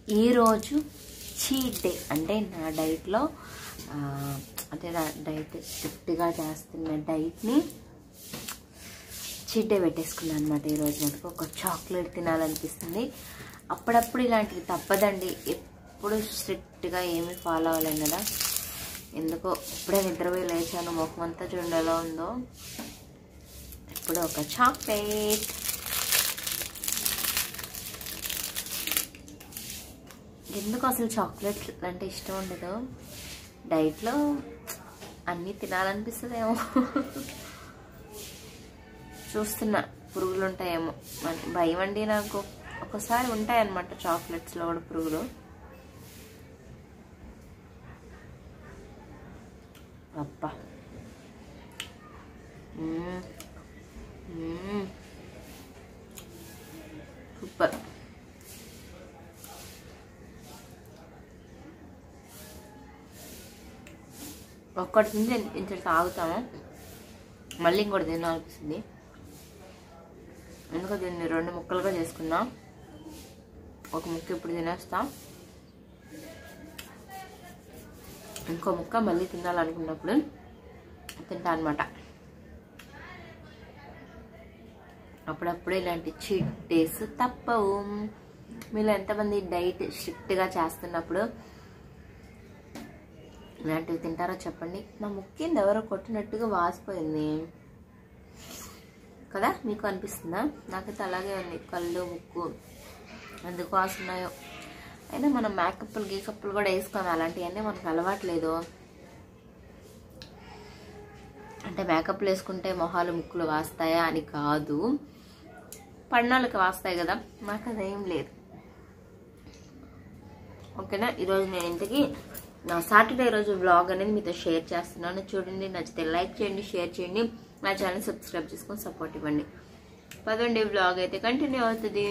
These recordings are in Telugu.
ఈరోజు చీట్ డే అంటే నా డైట్లో ఆ, అంటే నా డైట్ స్ట్రిక్ట్గా చేస్తున్న డైట్ని చీట్ డే పెట్టేసుకున్నాను అనమాట ఈరోజు నాకు ఒక చాక్లెట్ తినాలనిపిస్తుంది అప్పుడప్పుడు ఇలాంటివి తప్పదండి ఎప్పుడు స్ట్రిక్ట్గా ఏమీ ఫాలో అవ్వలేం కదా ఎందుకో ఇప్పుడే నిద్రపోయి లేచాను ముఖం అంతా చూడండి ఎలా ఉందో ఇప్పుడు ఒక చాక్లెట్ ఎందుకు అసలు చాక్లెట్ అంటే ఇష్టం ఉండదు డైట్లో అన్నీ తినాలనిపిస్తుందేమో చూస్తున్నా పురుగులు ఉంటాయేమో మరి భయం అండి నాకు ఒకసారి ఉంటాయన్నమాట చాక్లెట్స్లో కూడా పురుగులు అబ్బా మ్మ్. మ్మ్. సూపర్ ఒక్కటి తింటే ఇంత తాగుతాము మళ్ళీ ఇంకోటి తినాలనిపిస్తుంది ఎందుకో దీన్ని రెండు ముక్కలుగా చేసుకున్నా ఒక ముక్క ఇప్పుడు తినేస్తా ఇంకో ముక్క మళ్ళీ తినాలనుకున్నప్పుడు తింటా అనమాట అప్పుడప్పుడు ఇలాంటి చీట్ డేస్ తప్పవు మీరు ఎంతమంది డైట్ స్ట్రిక్ట్గా చేస్తున్నప్పుడు ఇలాంటివి తింటారో చెప్పండి నా ముక్కింది ఎవరో కొట్టినట్టుగా వాసిపోయింది కదా మీకు అనిపిస్తుందా నాకైతే అలాగే ఉంది కళ్ళు ముక్కు ఎందుకు వాస్తున్నాయో అయినా మనం మేకప్లు గీకప్లు కూడా వేసుకోము అలాంటివన్నీ మనకు అలవాట్లేదు అంటే మేకప్లు వేసుకుంటే మొహాలు ముక్కులు వాస్తాయా అని కాదు పడినాళ్ళకి వాస్తాయి కదా నాకు అదేం లేదు ఓకేనా ఈరోజు నేను ఇంటికి నా సాటర్డే రోజు వ్లాగ్ అనేది మీతో షేర్ చేస్తున్నాను చూడండి నచ్చితే లైక్ చేయండి షేర్ చేయండి నా ఛానల్ సబ్స్క్రైబ్ చేసుకొని సపోర్ట్ ఇవ్వండి పదండి వ్లాగ్ అయితే కంటిన్యూ అవుతుంది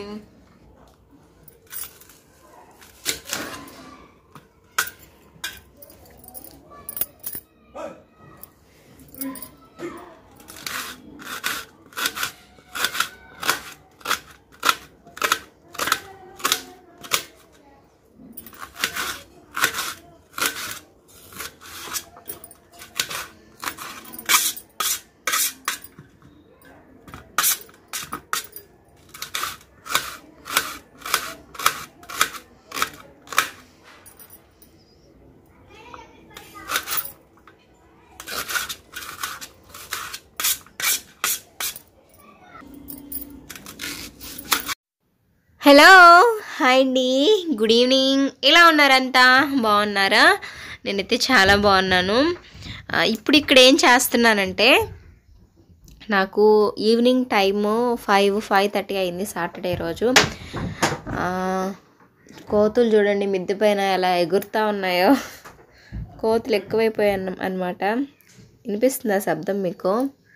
హలో హాయ్ అండి గుడ్ ఈవినింగ్ ఎలా ఉన్నారంతా బాగున్నారా నేనైతే చాలా బాగున్నాను ఆ, ఇప్పుడు ఇక్కడ ఏం చేస్తున్నానంటే నాకు evening time five five thirty అయింది సాటర్డే రోజు ఆ, కోతులు చూడండి మిద్దె పైన ఎలా ఎగురుతూ ఉన్నాయో కోతులు ఎక్కువైపోయాయి అనమాట వినిపిస్తుందా శబ్దం మీకు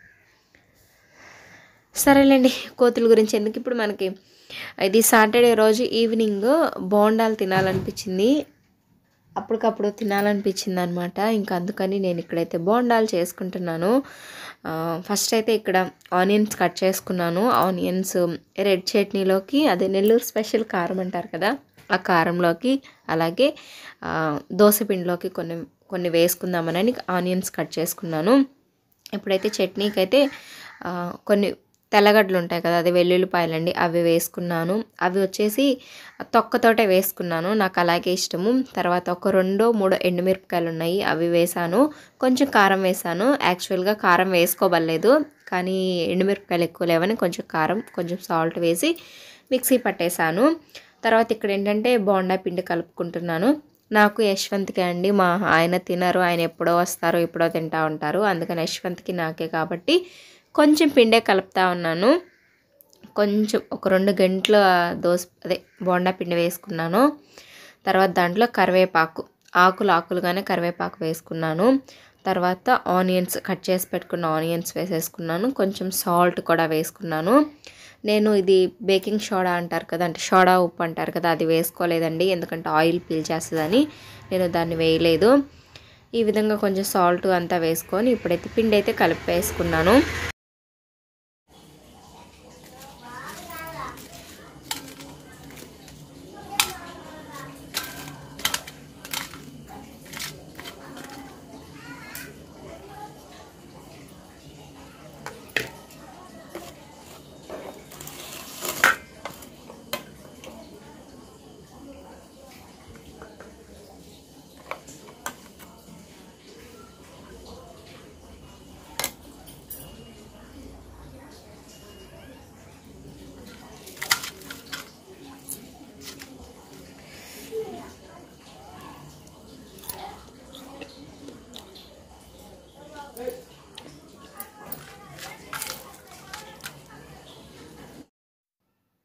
సరేలేండి కోతుల గురించి ఎందుకు ఇప్పుడు మనకి ఇది సాటర్డే రోజు ఈవినింగ్ బోండాలు తినాలనిపించింది అప్పటికప్పుడు తినాలనిపించింది అనమాట ఇంకా అందుకని నేను ఇక్కడైతే బోండాలు చేసుకుంటున్నాను ఆ, ఫస్ట్ అయితే ఇక్కడ ఆనియన్స్ కట్ చేసుకున్నాను ఆనియన్స్ రెడ్ చట్నీలోకి అదే నెల్లూరు స్పెషల్ కారం అంటారు కదా ఆ కారంలోకి అలాగే ఆ, దోసపిండిలోకి కొన్ని కొన్ని వేసుకుందామని ఆనియన్స్ కట్ చేసుకున్నాను ఇప్పుడైతే చట్నీకి అయితే ఆ, కొన్ని తెల్లగడ్డలు ఉంటాయి కదా అది వెల్లుల్లిపాయలండి అవి వేసుకున్నాను అవి వచ్చేసి తొక్కతోటే వేసుకున్నాను నాకు అలాగే ఇష్టము తర్వాత ఒక రెండో మూడో ఎండుమిరపకాయలు ఉన్నాయి అవి వేసాను కొంచెం కారం వేసాను యాక్చువల్గా కారం వేసుకోబలేదు కానీ ఎండుమిరపకాయలు ఎక్కువ లేవని కొంచెం కారం కొంచెం సాల్ట్ వేసి మిక్సీ పట్టేశాను తర్వాత ఇక్కడ ఏంటంటే బోండా పిండి కలుపుకుంటున్నాను నాకు యశ్వంత్కి అండి మా ఆయన తినరు ఆయన ఎప్పుడో వస్తారు ఎప్పుడో తింటా ఉంటారు అందుకని యశ్వంత్కి నాకే కాబట్టి కొంచెం పిండే కలుపుతా ఉన్నాను కొంచెం ఒక రెండు గంటల దోస అదే బోండా పిండి వేసుకున్నాను తర్వాత దాంట్లో కరివేపాకు ఆకులు ఆకులుగానే కరివేపాకు వేసుకున్నాను తర్వాత ఆనియన్స్ కట్ చేసి పెట్టుకున్న ఆనియన్స్ వేసేసుకున్నాను కొంచెం సాల్ట్ కూడా వేసుకున్నాను నేను ఇది బేకింగ్ సోడా అంటారు కదా అంటే సోడా ఉప్పు అంటారు కదా అది వేసుకోలేదండి ఎందుకంటే ఆయిల్ పీల్చేస్తుందని నేను దాన్ని వేయలేదు ఈ విధంగా కొంచెం సాల్ట్ అంతా వేసుకొని ఇప్పుడైతే పిండి అయితే కలిపి వేసుకున్నాను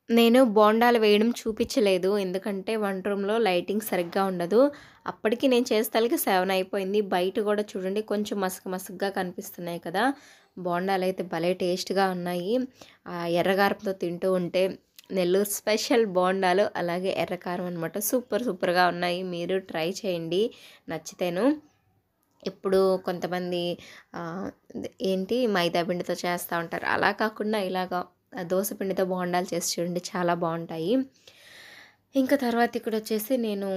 నేను బోండాలు వేయడం చూపించలేదు ఎందుకంటే వంట రూమ్లో లైటింగ్ సరిగ్గా ఉండదు అప్పటికి నేను చేసేసరికి సెవెన్ అయిపోయింది బయట కూడా చూడండి కొంచెం మసక మసకగా కనిపిస్తున్నాయి కదా బోండాలు అయితే భలే టేస్ట్గా ఉన్నాయి ఆ ఎర్రగారంతో తింటూ ఉంటే నెల్లూరు స్పెషల్ బోండాలు అలాగే ఎర్రకారం అనమాట సూపర్ సూపర్గా ఉన్నాయి మీరు ట్రై చేయండి నచ్చితేను ఇప్పుడు కొంతమంది ఆ, ఏంటి మైదా పిండితో చేస్తూ ఉంటారు అలా కాకుండా ఇలాగా దోశ పిండితో బోండాలు చేసి చూడండి చాలా బాగుంటాయి ఇంకా తర్వాత ఇక్కడ వచ్చేసి నేను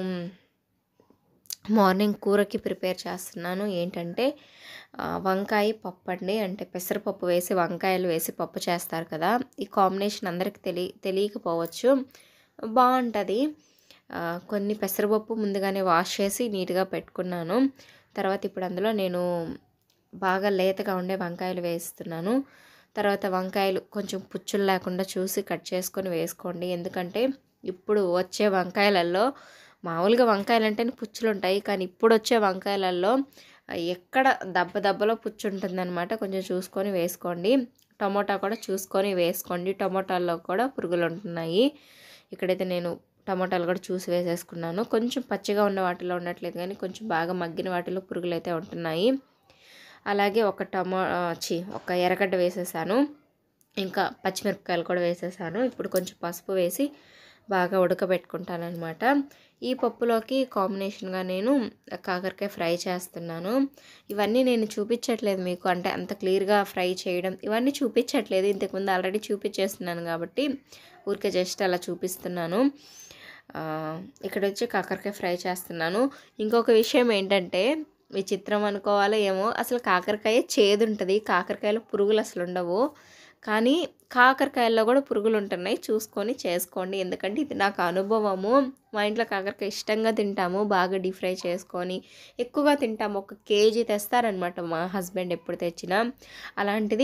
మార్నింగ్ కూరకి ప్రిపేర్ చేస్తున్నాను ఏంటంటే ఆ, వంకాయ పప్పు అండి అంటే పెసరపప్పు వేసి వంకాయలు వేసి పప్పు చేస్తారు కదా ఈ కాంబినేషన్ అందరికి తెలియ తెలియకపోవచ్చు బాగుంటుంది ఆ, కొన్ని పెసరపప్పు ముందుగానే వాష్ చేసి నీట్గా పెట్టుకున్నాను తర్వాత ఇప్పుడు అందులో నేను బాగా లేతగా ఉండే వంకాయలు వేస్తున్నాను తర్వాత వంకాయలు కొంచెం పుచ్చులు లేకుండా చూసి కట్ చేసుకొని వేసుకోండి ఎందుకంటే ఇప్పుడు వచ్చే వంకాయలలో మామూలుగా వంకాయలు అంటేనే పుచ్చులు ఉంటాయి కానీ ఇప్పుడు వచ్చే వంకాయలలో ఎక్కడ దెబ్బ దెబ్బలో పుచ్చు ఉంటుందన్నమాట కొంచెం చూసుకొని వేసుకోండి టమోటా కూడా చూసుకొని వేసుకోండి టమోటాల్లో కూడా పురుగులు ఉంటున్నాయి ఇక్కడైతే నేను టమోటాలు కూడా చూసి వేసేసుకున్నాను కొంచెం పచ్చిగా ఉన్న వాటిలో ఉండట్లేదు కానీ కొంచెం బాగా మగ్గిన వాటిలో పురుగులు అయితే ఉంటున్నాయి అలాగే ఒక టమో ఆ, చి ఒక ఎర్రగడ్డ వేసేసాను ఇంకా పచ్చిమిరపకాయలు కూడా వేసేసాను ఇప్పుడు కొంచెం పసుపు వేసి బాగా ఉడకబెట్టుకుంటాను అనమాట ఈ పప్పులోకి కాంబినేషన్గా నేను కాకరకాయ ఫ్రై చేస్తున్నాను ఇవన్నీ నేను చూపించట్లేదు మీకు అంటే అంత క్లియర్గా ఫ్రై చేయడం ఇవన్నీ చూపించట్లేదు ఇంతకుముందు ఆల్రెడీ చూపించేస్తున్నాను కాబట్టి ఊరికే జస్ట్ అలా చూపిస్తున్నాను ఆ, ఇక్కడ వచ్చి కాకరకాయ ఫ్రై చేస్తున్నాను ఇంకొక విషయం ఏంటంటే విచిత్రం అనుకోవాలో ఏమో అసలు కాకరకాయ చేదు ఉంటుంది కాకరకాయలో పురుగులు అసలు ఉండవు కానీ కాకరకాయల్లో కూడా పురుగులు ఉంటున్నాయి చూసుకొని చేసుకోండి ఎందుకంటే ఇది నాకు అనుభవము మా ఇంట్లో కాకరకాయ ఇష్టంగా తింటాము బాగా డీప్ ఫ్రై చేసుకొని ఎక్కువగా తింటాము ఒక కేజీ తెస్తారనమాట మా హస్బెండ్ ఎప్పుడు తెచ్చినా అలాంటిది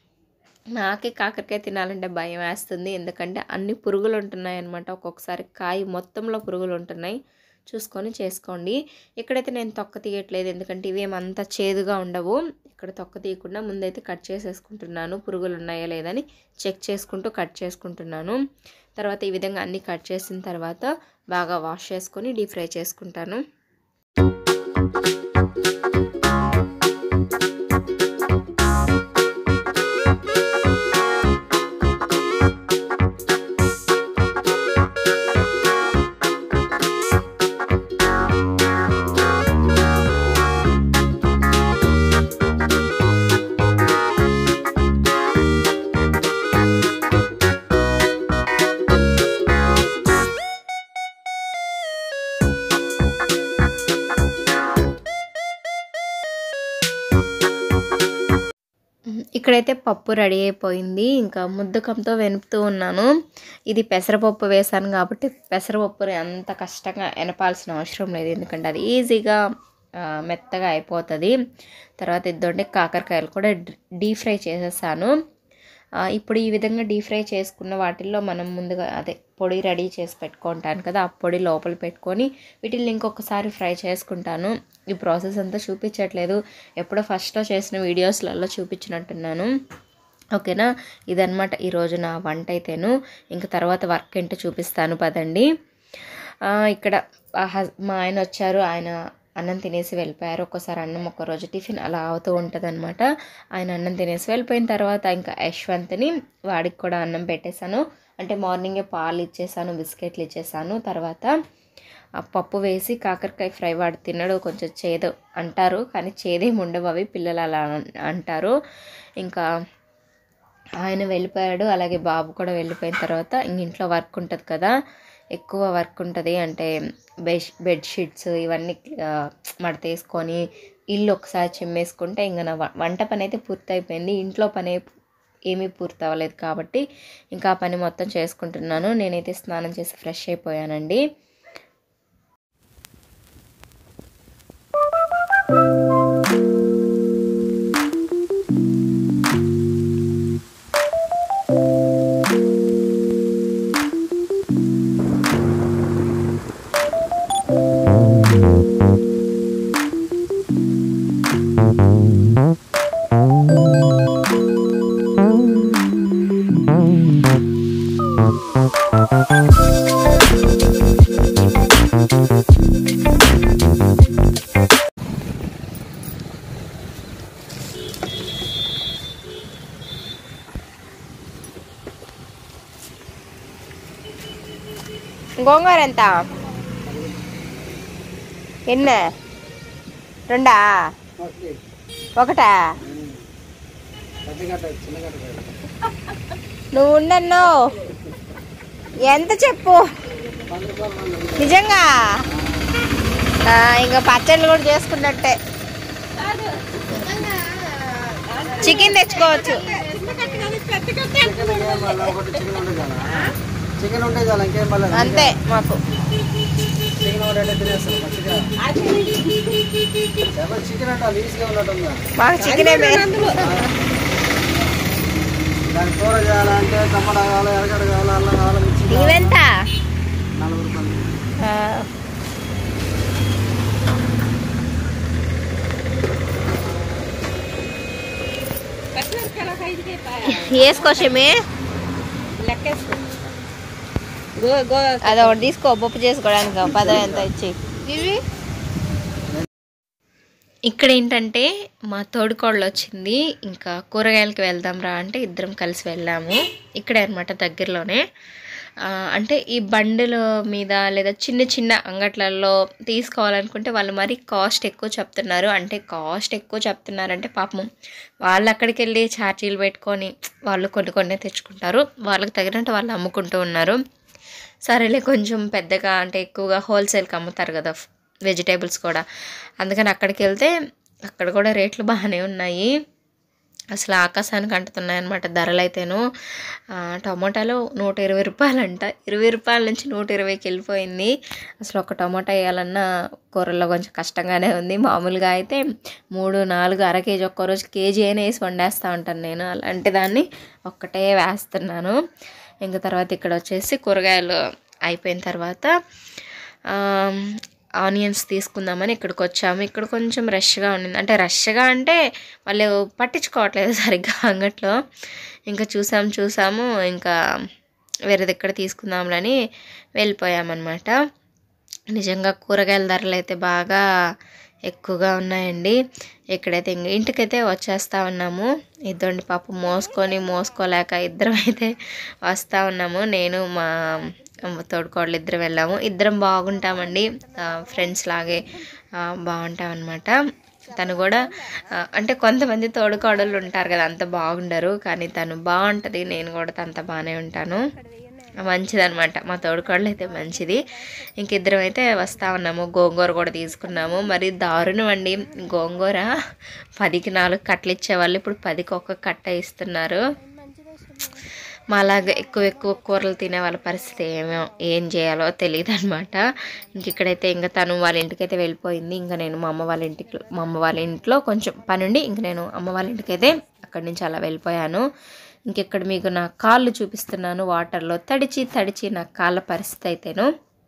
నాకే కాకరకాయ తినాలంటే భయం వేస్తుంది ఎందుకంటే అన్ని పురుగులు ఉంటున్నాయి అనమాట ఒక్కొక్కసారి కాయ మొత్తంలో పురుగులు ఉంటున్నాయి చూసుకొని చేసుకోండి ఇక్కడైతే నేను తొక్క తీయట్లేదు ఎందుకంటే ఇవేమంత చేదుగా ఉండవు ఇక్కడ తొక్క తీయకుండా ముందైతే కట్ చేసేసుకుంటున్నాను పురుగులు ఉన్నాయా లేదని చెక్ చేసుకుంటూ కట్ చేసుకుంటున్నాను తర్వాత ఈ విధంగా అన్నీ కట్ చేసిన తర్వాత బాగా వాష్ చేసుకొని డీప్ ఫ్రై చేసుకుంటాను ఇక్కడైతే పప్పు రెడీ అయిపోయింది ఇంకా ముద్దకంతో వెనుపుతూ ఉన్నాను ఇది పెసరపప్పు వేసాను కాబట్టి పెసరపప్పుని అంత కష్టంగా ఎనపాల్సిన అవసరం లేదు ఎందుకంటే అది ఈజీగా ఆ, మెత్తగా అయిపోతుంది తర్వాత ఇద్దంటే కాకరకాయలు కూడా డీప్ ఫ్రై చేసేసాను ఆ, ఇప్పుడు ఈ విధంగా డీప్ ఫ్రై చేసుకున్న వాటిల్లో మనం ముందుగా అదే పొడి రెడీ చేసి పెట్టుకుంటాను కదా ఆ పొడి లోపల పెట్టుకొని వీటిని ఇంకొకసారి ఫ్రై చేసుకుంటాను ఈ ప్రాసెస్ అంతా చూపించట్లేదు ఎప్పుడో ఫస్ట్లో చేసిన వీడియోస్లలో చూపించినట్టున్నాను ఓకేనా ఇదనమాట ఈరోజు నా వంట అయితేను ఇంకా తర్వాత వర్క్ ఏంటో చూపిస్తాను పదండి ఆ, ఇక్కడ ఆ హస్- మా ఆయన వచ్చారు ఆయన అన్నం తినేసి వెళ్ళిపోయారు ఒక్కోసారి అన్నం ఒక్కరోజు టిఫిన్ అలా అవుతూ ఉంటుంది అనమాట ఆయన అన్నం తినేసి వెళ్ళిపోయిన తర్వాత ఇంకా యశ్వంత్ని వాడికి కూడా అన్నం పెట్టేశాను అంటే మార్నింగే పాలు ఇచ్చేసాను బిస్కెట్లు ఇచ్చేసాను తర్వాత ఆ పప్పు వేసి కాకరకాయ ఫ్రై వాడు తినడు కొంచెం చేదు అంటారు కానీ చేదేం ఉండవు అవి పిల్లలు అలా అన్- అంటారు ఇంకా ఆయన వెళ్ళిపోయాడు అలాగే బాబు కూడా వెళ్ళిపోయిన తర్వాత ఇంక ఇంట్లో వర్క్ ఉంటుంది కదా ఎక్కువ వర్క్ ఉంటుంది అంటే బెడ్ బెడ్షీట్స్ ఇవన్నీ ఆ, మడతేసుకొని ఇల్లు ఒకసారి చిమ్మేసుకుంటే ఇంకా నా వ- వంట పని అయితే పూర్తి అయిపోయింది ఇంట్లో పని ఏమీ పూర్తి అవ్వలేదు కాబట్టి ఇంకా ఆ పని మొత్తం చేసుకుంటున్నాను నేనైతే స్నానం చేసి ఫ్రెష్ అయిపోయానండి Thank you. గోంగూర ఎంత ఎన్న రెండా ఒకటా నువ్వు ఉండన్నో ఎంత చెప్పు నిజంగా ఆ, ఇంకా పచ్చళ్ళు కూడా చేసుకున్నట్టే చికెన్ తెచ్చుకోవచ్చు చికెన్ ఉంటే చాలా ఇంకేం మళ్ళీ అంతే మాకు చికెన్ ఒకటి అంటే తినేస్తాం మంచిగా చికెన్ అంటే ఈజీగా ఉన్నట్టుందా మాకు చికెన్ దాని కూర చేయాలంటే టమాటా కావాలి ఎరగడ కావాలి అల్లం కావాలి మిర్చి కావాలి. ఇవెంత నలభై రూపాయలు ఆ, వేసుకోసేమి అది ఒకటి తీసుకో పప్పు చేసుకోవడానికి పదో ఎంత ఇచ్చి ఇక్కడ ఏంటంటే మా తోడుకోళ్ళు వచ్చింది ఇంకా కూరగాయలకి వెళ్దాం రా అంటే ఇద్దరం కలిసి వెళ్ళాము ఇక్కడే అనమాట దగ్గరలోనే ఆ, అంటే ఈ బండిల మీద లేదా చిన్న చిన్న అంగట్లలో తీసుకోవాలనుకుంటే వాళ్ళు మరి కాస్ట్ ఎక్కువ చెప్తున్నారు అంటే కాస్ట్ ఎక్కువ చెప్తున్నారంటే పాపం వాళ్ళు అక్కడికి వెళ్ళి ఛార్జీలు పెట్టుకొని వాళ్ళు కొన్ని కొన్ని తెచ్చుకుంటారు వాళ్ళకి తగినట్టు వాళ్ళు అమ్ముకుంటూ ఉన్నారు సరేలే కొంచెం పెద్దగా అంటే ఎక్కువగా హోల్సేల్కి అమ్ముతారు కదా వెజిటేబుల్స్ కూడా అందుకని అక్కడికి వెళ్తే అక్కడ కూడా రేట్లు బాగానే ఉన్నాయి అసలు ఆకాశానికి అంటుతున్నాయి అనమాట ధరలు అయితేను ఆ, టమాటాలు నూట ఇరవై రూపాయలంట ఇరవై రూపాయల నుంచి నూట ఇరవైకి వెళ్ళిపోయింది అసలు ఒక టమాటా వేయాలన్నా కూరల్లో కొంచెం కష్టంగానే ఉంది మామూలుగా అయితే మూడు నాలుగు అర కేజీ ఒక్క రోజు కేజీ అయినా వేసి వండేస్తూ ఉంటాను నేను అలాంటి దాన్ని ఒక్కటే వేస్తున్నాను ఇంకా తర్వాత ఇక్కడ వచ్చేసి కూరగాయలు అయిపోయిన తర్వాత ఆనియన్స్ తీసుకుందామని ఇక్కడికి వచ్చాము ఇక్కడ కొంచెం రష్గా ఉండింది అంటే రష్గా అంటే వాళ్ళు పట్టించుకోవట్లేదు సరిగ్గా అంగట్లో ఇంకా చూసాము చూసాము ఇంకా వేరేది ఎక్కడ తీసుకుందాంలని వెళ్ళిపోయామన్నమాట నిజంగా కూరగాయల ధరలు అయితే బాగా ఎక్కువగా ఉన్నాయండి ఇక్కడైతే ఇంక ఇంటికైతే వచ్చేస్తా ఉన్నాము ఇద్దరిని పాప మోసుకొని మోసుకోలేక ఇద్దరం అయితే వస్తూ ఉన్నాము నేను మా తోడుకోడలు ఇద్దరం వెళ్ళాము ఇద్దరం బాగుంటామండి ఫ్రెండ్స్ లాగే ఆ, బాగుంటామన్నమాట తను కూడా ఆ, అంటే కొంతమంది తోడుకోడళ్ళు ఉంటారు కదా అంత బాగుండరు కానీ తను బాగుంటుంది నేను కూడా అంత బాగానే ఉంటాను మంచిదన్నమాట మా తోడుకోడలు అయితే మంచిది ఇంక ఇద్దరం అయితే వస్తా ఉన్నాము గోంగూర కూడా తీసుకున్నాము మరి దారుణం అండి గోంగూర పదికి నాలుగు కట్టలు ఇచ్చేవాళ్ళు ఇప్పుడు పదికి ఒక కట్ట ఇస్తున్నారు మాలాగా ఎక్కువ ఎక్కువ కూరలు తినే వాళ్ళ పరిస్థితి ఏమో ఏం చేయాలో తెలియదు అనమాట ఇంక ఇక్కడైతే ఇంకా తను వాళ్ళ ఇంటికైతే వెళ్ళిపోయింది ఇంకా నేను మా అమ్మ వాళ్ళ ఇంటికి మా అమ్మ వాళ్ళ ఇంట్లో కొంచెం పని ఉండి ఇంక నేను అమ్మ వాళ్ళ ఇంటికైతే అక్కడి నుంచి అలా వెళ్ళిపోయాను ఇంక ఇక్కడ మీకు నా కాళ్ళు చూపిస్తున్నాను వాటర్లో తడిచి తడిచి నా కాళ్ళ పరిస్థితి అయితేను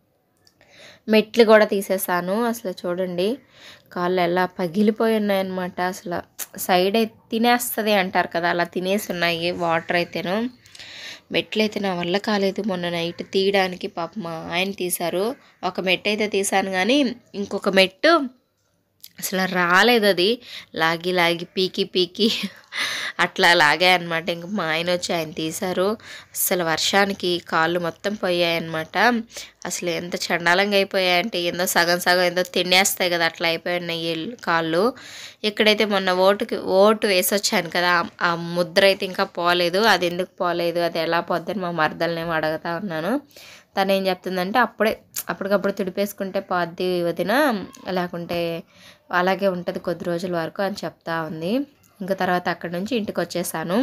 మెట్లు కూడా తీసేసాను అసలు చూడండి కాళ్ళు ఎలా పగిలిపోయి ఉన్నాయన్నమాట అసలు సైడ్ అయితే తినేస్తుంది అంటారు కదా అలా తినేసి ఉన్నాయి వాటర్ అయితేను మెట్లు అయితే నా వల్ల కాలేదు మొన్న నైట్ తీయడానికి పాప మా ఆయన తీశారు ఒక మెట్టు అయితే తీశాను కానీ ఇంకొక మెట్టు అసలు రాలేదు అది లాగి లాగి పీకి పీకి అట్లా లాగే అనమాట ఇంక మా ఆయన వచ్చి ఆయన తీశారు అసలు వర్షానికి కాళ్ళు మొత్తం పోయాయి అనమాట అసలు ఎంత చండాలంగా అయిపోయాయంటే ఏందో సగం సగం ఏదో తినేస్తాయి కదా అట్లా అయిపోయి ఉన్నాయి ఈ కాళ్ళు ఇక్కడైతే మొన్న ఓటుకి ఓటు వేసి వచ్చాను కదా ఆ- ఆ ముద్ర అయితే ఇంకా పోలేదు అది ఎందుకు పోలేదు అది ఎలా పోద్దని మా మరదలనేమో అడుగుతా ఉన్నాను తను ఏం చెప్తుందంటే అప్పుడే అప్పటికప్పుడు తుడిపేసుకుంటే పోద్ది వదిన లేకుంటే అలాగే ఉంటుంది కొద్ది రోజుల వరకు అని చెప్తా ఉంది ఇంకా తర్వాత అక్కడి నుంచి ఇంటికి వచ్చేసాను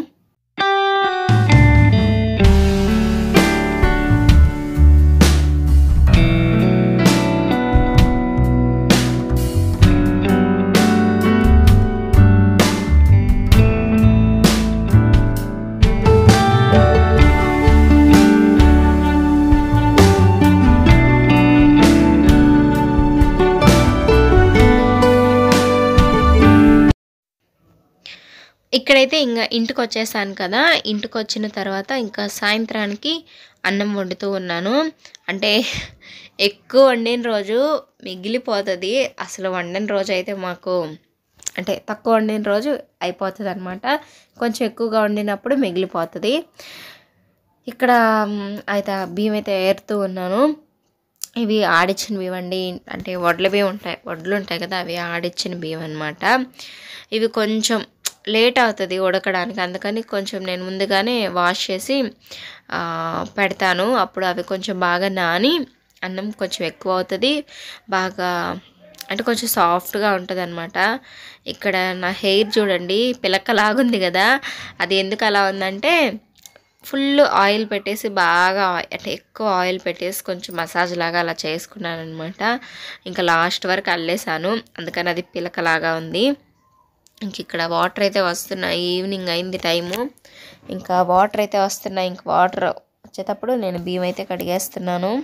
ఇక్కడైతే ఇంకా ఇంటికి వచ్చేసాను కదా ఇంటికి వచ్చిన తర్వాత ఇంకా సాయంత్రానికి అన్నం వండుతూ ఉన్నాను అంటే ఎక్కువ వండిన రోజు మిగిలిపోతుంది అసలు వండిన రోజు అయితే మాకు అంటే తక్కువ వండిన రోజు అయిపోతుంది అనమాట కొంచెం ఎక్కువగా వండినప్పుడు మిగిలిపోతుంది ఇక్కడ మ్, అయితే ఆ బియ్యం అయితే ఏరుతూ ఉన్నాను ఇవి ఆడిచ్చిన బియ్యం అండి అంటే వడ్ల బియ్యం ఉంటాయి వడ్లు ఉంటాయి కదా అవి ఆడిచ్చిన బియ్యం అనమాట ఇవి కొంచెం లేట్ అవుతుంది ఉడకడానికి అందుకని కొంచెం నేను ముందుగానే వాష్ చేసి ఆ, పెడతాను అప్పుడు అవి కొంచెం బాగా నాని అన్నం కొంచెం ఎక్కువ అవుతుంది బాగా అంటే కొంచెం సాఫ్ట్గా ఉంటుంది అనమాట ఇక్కడ నా హెయిర్ చూడండి పిలక్కలాగుంది కదా అది ఎందుకు అలా ఉందంటే ఫుల్ ఆయిల్ పెట్టేసి బాగా ఆయి- అంటే ఎక్కువ ఆయిల్ పెట్టేసి కొంచెం మసాజ్ లాగా అలా చేసుకున్నాను అనమాట ఇంకా లాస్ట్ వరకు అల్లేసాను అందుకని అది పిలకలాగా ఉంది ఇంక ఇక్కడ వాటర్ అయితే వస్తున్నాయి ఈవినింగ్ అయింది టైము ఇంకా వాటర్ అయితే వస్తున్నాయి ఇంక వాటర్ వచ్చేటప్పుడు నేను బియ్యం అయితే కడిగేస్తున్నాను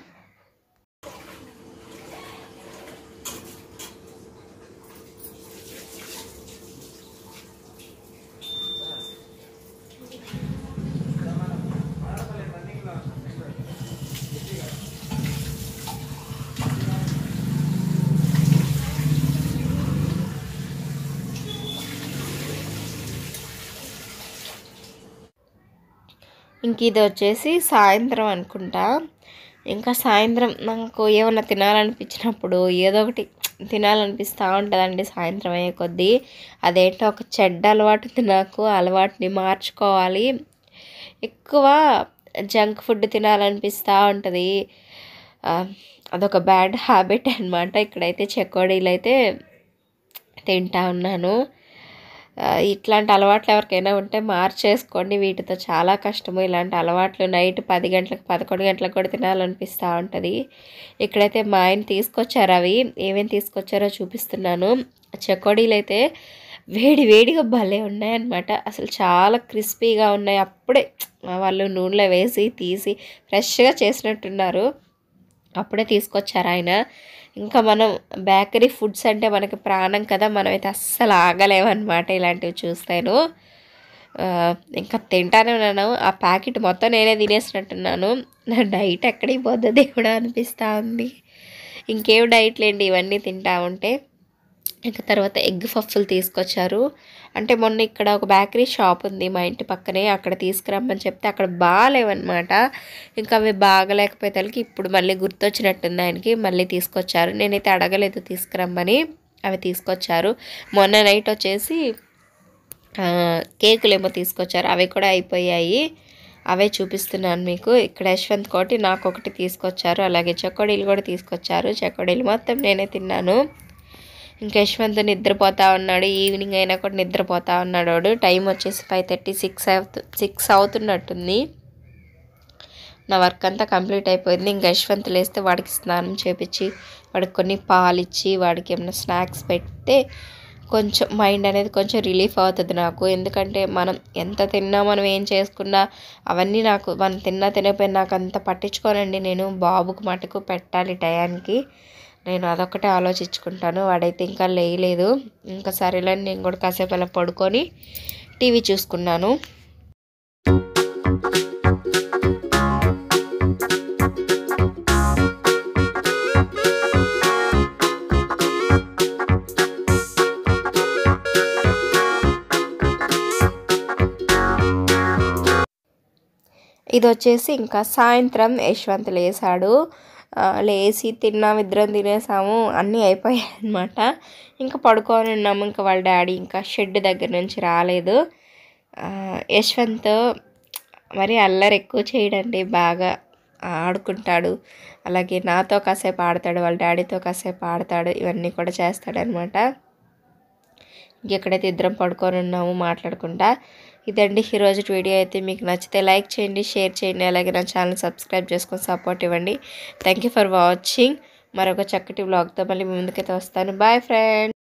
ఇంక ఇది వచ్చేసి సాయంత్రం అనుకుంటా ఇంకా సాయంత్రం నాకు ఏమన్నా తినాలనిపించినప్పుడు ఏదో ఒకటి తినాలనిపిస్తూ ఉంటుందండి సాయంత్రం అయ్యే కొద్దీ అదేంటో ఒక చెడ్డ అలవాటు ఉంది నాకు ఆ అలవాటుని మార్చుకోవాలి ఎక్కువ జంక్ ఫుడ్ తినాలనిపిస్తూ ఉంటుంది ఆ, అదొక బ్యాడ్ హ్యాబిట్ అనమాట ఇక్కడైతే చెకోడీలు అయితే తింటా ఉన్నాను ఆ, ఇట్లాంటి అలవాట్లు ఎవరికైనా ఉంటే మార్చేసుకోండి వీటితో చాలా కష్టము ఇలాంటి అలవాట్లు నైట్ పది గంటలకు పదకొండు గంటలకు కూడా తినాలనిపిస్తూ ఉంటుంది ఇక్కడైతే మా ఆయన తీసుకొచ్చారు అవి ఏమేమి తీసుకొచ్చారో చూపిస్తున్నాను చెకోడీలు అయితే వేడి వేడిగా భలే ఉన్నాయన్నమాట అసలు చాలా క్రిస్పీగా ఉన్నాయి అప్పుడే వాళ్ళు నూనెలో వేసి తీసి ఫ్రెష్గా చేసినట్టున్నారు అప్పుడే తీసుకొచ్చారు ఆయన ఇంకా మనం బేకరీ ఫుడ్స్ అంటే మనకి ప్రాణం కదా మనమైతే అస్సలు ఆగలేమన్నమాట ఇలాంటివి చూస్తాను ఆ, ఇంకా తింటానే ఉన్నాను ఆ ప్యాకెట్ మొత్తం నేనే తినేసినట్టున్నాను నా డైట్ ఎక్కడికి పోతుంది కూడా అనిపిస్తూ ఉంది ఇంకేం డైట్ లేండి ఇవన్నీ తింటా ఉంటే ఇంకా తర్వాత ఎగ్ పఫ్ఫులు తీసుకొచ్చారు అంటే మొన్న ఇక్కడ ఒక బేకరీ షాప్ ఉంది మా ఇంటి పక్కనే అక్కడ తీసుకురమ్మని చెప్తే అక్కడ బాగాలేవన్నమాట ఇంకా అవి బాగలేకపోయేసరికి ఇప్పుడు మళ్ళీ గుర్తొచ్చినట్టుంది ఆయనకి మళ్ళీ తీసుకొచ్చారు నేనైతే అడగలేదు తీసుకురమ్మని అవి తీసుకొచ్చారు మొన్న నైట్ వచ్చేసి ఆ, కేకులు ఏమో తీసుకొచ్చారు అవి కూడా అయిపోయాయి అవే చూపిస్తున్నాను మీకు ఇక్కడ యశ్వంత్ కోటి నాకు ఒకటి తీసుకొచ్చారు అలాగే చెకోడీలు కూడా తీసుకొచ్చారు చెకోడీలు మొత్తం నేనే తిన్నాను ఇంకా యశ్వంత్ నిద్రపోతా ఉన్నాడు ఈవినింగ్ అయినా కూడా నిద్రపోతా ఉన్నాడు వాడు టైం వచ్చేసి ఫైవ్ థర్టీ సిక్స్ అవుతు సిక్స్ అవుతున్నట్టుంది నా వర్క్ అంతా కంప్లీట్ అయిపోయింది ఇంకా యశ్వంత్ లేస్తే వాడికి స్నానం చేపించి వాడికి కొన్ని పాలు ఇచ్చి వాడికి ఏమైనా స్నాక్స్ పెడితే కొంచెం మైండ్ అనేది కొంచెం రిలీఫ్ అవుతుంది నాకు ఎందుకంటే మనం ఎంత తిన్నా మనం ఏం చేసుకున్నా అవన్నీ నాకు మనం తిన్నా తినకపోయినా నాకు అంత పట్టించుకోనండి నేను బాబుకు మటుకు పెట్టాలి టయానికి నేను అదొక్కటే ఆలోచించుకుంటాను వాడైతే ఇంకా లేయలేదు ఇంకా సరేలే అని నేను కూడా కాసేపు అలా పడుకొని టీవీ చూసుకున్నాను ఇది వచ్చేసి ఇంకా సాయంత్రం యశ్వంత్ లేసాడు ఆ, లేచి తిన్నాం ఇద్దరం తినేసాము అన్నీ అయిపోయాయి అనమాట ఇంకా పడుకొని ఉన్నాము ఇంకా వాళ్ళ డాడీ ఇంకా షెడ్ దగ్గర నుంచి రాలేదు ఆ, యశ్వంత్ మరి అల్లరి ఎక్కువ చేయడండి బాగా ఆడుకుంటాడు అలాగే నాతో కాసేపు ఆడతాడు వాళ్ళ డాడీతో కాసేపు ఆడతాడు ఇవన్నీ కూడా చేస్తాడనమాట ఎక్కడైతే ఇద్దరం పడుకొని ఉన్నాము మాట్లాడుకుంటా ఇదండి ఈరోజు వీడియో అయితే మీకు నచ్చితే లైక్ చేయండి షేర్ చేయండి అలాగే నా ఛానల్ సబ్స్క్రైబ్ చేసుకొని సపోర్ట్ ఇవ్వండి థ్యాంక్ యూ ఫర్ వాచింగ్ మరొక చక్కటి వ్లాగ్తో మళ్ళీ మీ ముందుకైతే వస్తాను బాయ్ ఫ్రెండ్